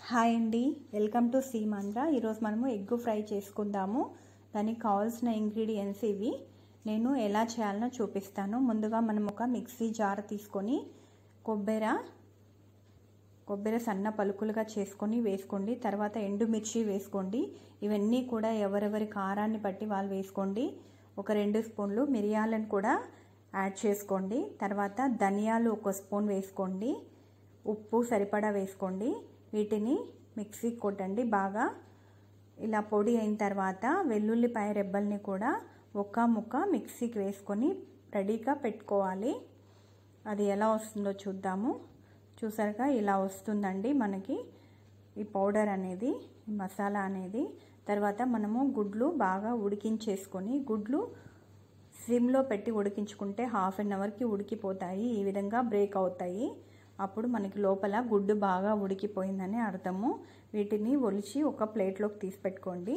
hi అండి welcome to Seemandhra ఈరోజు మనము ఎగ్ ఫ్రై చేసుకుందాము దానికి కావాల్సిన ఇంగ్రీడియంట్స్ ఇవి నేను ఎలా చేయాలనో చూపిస్తాను ముందుగా మనం ఒక మిక్సీ జార్ తీసుకొని కొబ్బరి కొబ్బరి సన్న పలుకులుగా చేసుకొని వేసుకోండి తర్వాత ఎండుమిర్చి వేసుకోండి ఇవన్నీ కూడా ఎవరెవరి కారాన్ని బట్టి వాళ్ళు వేసుకోండి ఒక రెండు స్పూన్లు మిరియాలను కూడా యాడ్ చేసుకోండి తర్వాత ధనియాలు ఒక స్పూన్ వేసుకోండి ఉప్పు సరిపడా వేసుకోండి వీటిని మిక్సీ కొట్టండి బాగా ఇలా పొడి అయిన తర్వాత వెల్లుల్లిపాయ రెబ్బల్ని కూడా ఒక ముక్క మిక్సీకి వేసుకొని రెడీగా పెట్టుకోవాలి అది ఎలా వస్తుందో చూద్దాము చూసారుగా ఇలా వస్తుందండి మనకి ఈ పౌడర్ అనేది ఈ మసాలా అనేది తర్వాత మనము గుడ్లు బాగా ఉడికించేసుకొని గుడ్లు సిమ్లో పెట్టి ఉడికించుకుంటే హాఫ్ అన్ అవర్కి ఉడికిపోతాయి ఈ విధంగా బ్రేక్ అవుతాయి అప్పుడు మనకి లోపల గుడ్డు బాగా ఉడికిపోయిందని అర్థము వీటిని ఒలిచి ఒక ప్లేట్లోకి తీసి పెట్టుకోండి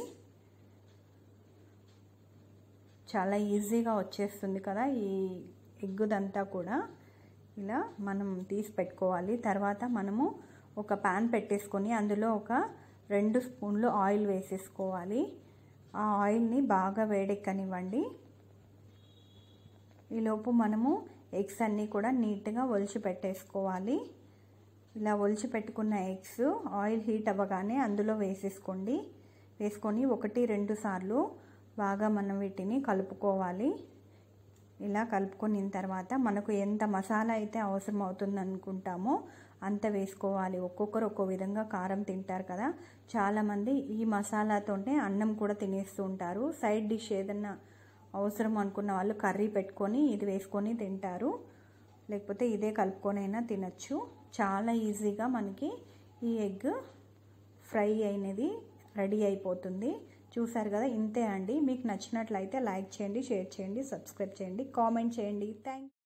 చాలా ఈజీగా వచ్చేస్తుంది కదా ఈ ఎగ్గుదంతా కూడా ఇలా మనం తీసి పెట్టుకోవాలి తర్వాత మనము ఒక ప్యాన్ పెట్టేసుకొని అందులో ఒక రెండు స్పూన్లు ఆయిల్ వేసేసుకోవాలి ఆ ఆయిల్ని బాగా వేడెక్కనివ్వండి ఈలోపు మనము ఎగ్స్ అన్నీ కూడా నీట్గా ఒలిచి పెట్టేసుకోవాలి ఇలా ఒలిచి పెట్టుకున్న ఎగ్స్ ఆయిల్ హీట్ అవ్వగానే అందులో వేసేసుకోండి వేసుకొని ఒకటి రెండు సార్లు బాగా మనం వీటిని కలుపుకోవాలి ఇలా కలుపుకున్న తర్వాత మనకు ఎంత మసాలా అయితే అవసరం అవుతుంది అనుకుంటామో అంత వేసుకోవాలి ఒక్కొక్కరు ఒక్కో విధంగా కారం తింటారు కదా చాలామంది ఈ మసాలాతోనే అన్నం కూడా తినేస్తూ ఉంటారు సైడ్ డిష్ ఏదన్నా అవసరం అనుకున్న వాళ్ళు కర్రీ పెట్టుకొని ఇది వేసుకొని తింటారు లేకపోతే ఇదే కలుపుకొనైనా తినచ్చు చాలా ఈజీగా మనకి ఈ ఎగ్ ఫ్రై అయినది రెడీ అయిపోతుంది చూసారు కదా ఇంతే అండి మీకు నచ్చినట్లయితే లైక్ చేయండి షేర్ చేయండి సబ్స్క్రైబ్ చేయండి కామెంట్ చేయండి థ్యాంక్